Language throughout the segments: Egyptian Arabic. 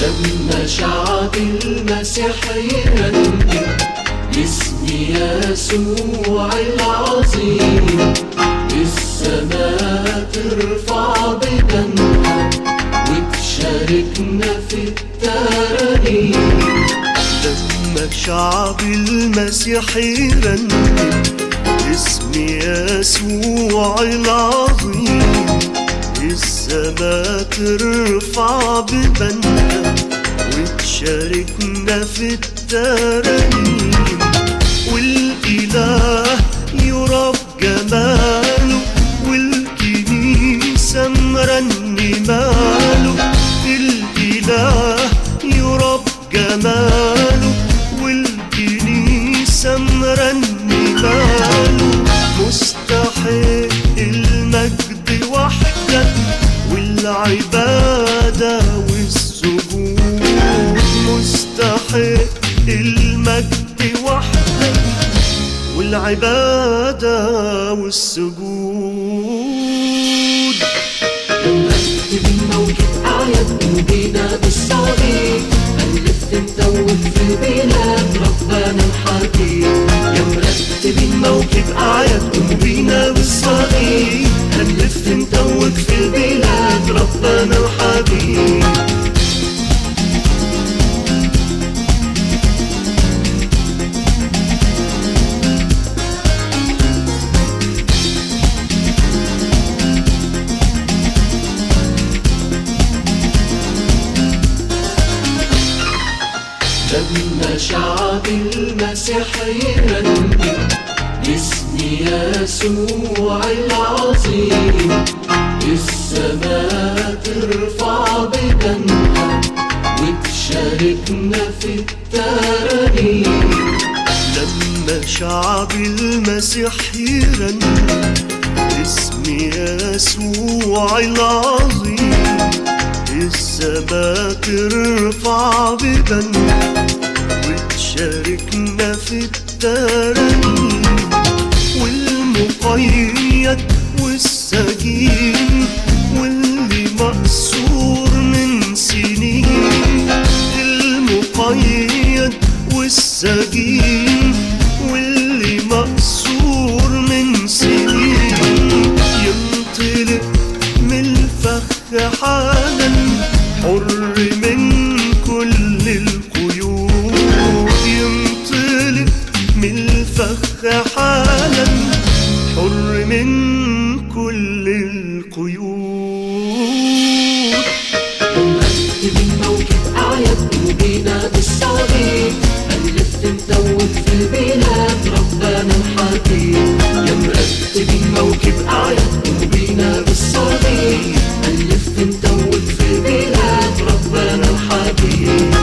لما شعب المسيح يرنم اسم يسوع العظيم السماء ترفع بدمها وتشاركنا في الترانيم لما شعب المسيح يرنم اسم يسوع العظيم السما ترفع ببنها وتشاركنا في الترانيم والإله يرى بجماله والكنيسة مرنماله الإله يرى بجماله والكنيسة مرنماله مستحق المجد وحده والعبادة والسجود مستحق المجد وحده والعبادة والسجود نرتب الموجة أعياد قلوبنا بالصليب ألف ندور في بلاد ربنا الحكيم يا مرتب الموكب أعياد قلوبنا بالصليب هنلف نتوج في بلاد ربنا الحبيب لما شعب المسيح يرنم اسم يسوع العظيم السماء ترفع بدمها وتشاركنا في الترانيم لما شعب المسيح يرنم اسم يسوع العظيم السما ترفع ببنها وتشاركنا في الترانيم والمقيد والسجين واللي مأسور من سنين المقيد والسجين واللي مأسور من سنين ينطلق من الفخ حالا حر من كل القيود ينطلق من الفخ حالا حر من كل القيود نرتب الموكب أعياد قلوبنا بالصليب ألف ندور في بلاد ربنا الحكيم يا مرتب الموكب أعياد قلوبنا بالصليب ألف ندور في بلاد ربنا الحكيم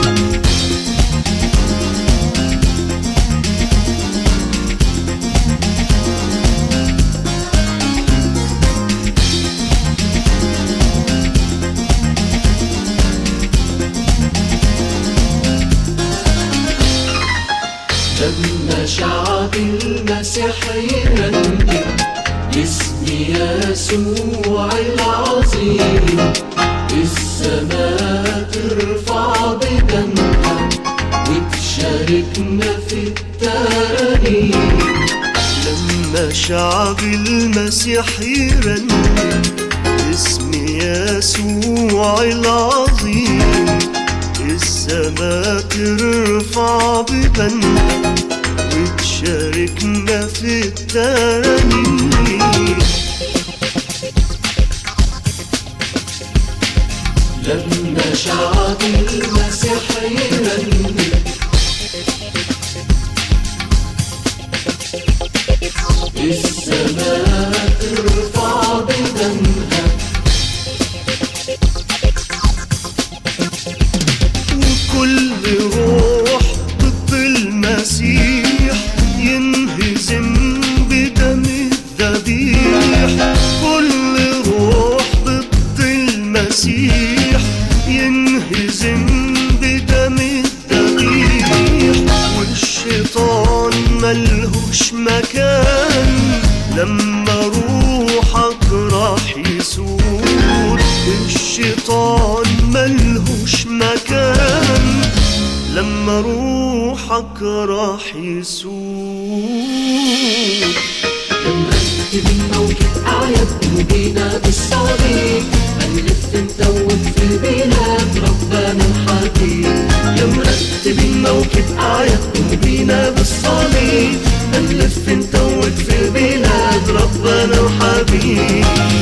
لما شعب المسيح يرنم اسم يسوع العظيم السماء ترفع بدمها وتشاركنا في الترانيم لما شعب المسيح يرنم اسم يسوع العظيم السما ترفع ببنها وتشاركنا في الترانيم لما شعب المسيح يرنم السماء ترفع بدمها وكل روح ضد المسيح ينهزم بدم الذبيح كل روح ضد المسيح ينهزم بدم الذبيح والشيطان ملهوش مكان لما روحك راح يسود الشيطان ملهوش مكان روحك راح يسوق مرتب الموكب أعياد قلوبنا بالصليب هنلف نتوب في البلاد ربنا الحبيب يا مرتب الموكب أعياد قلوبنا بالصليب هنلف نتوج في بلاد ربنا الحبيب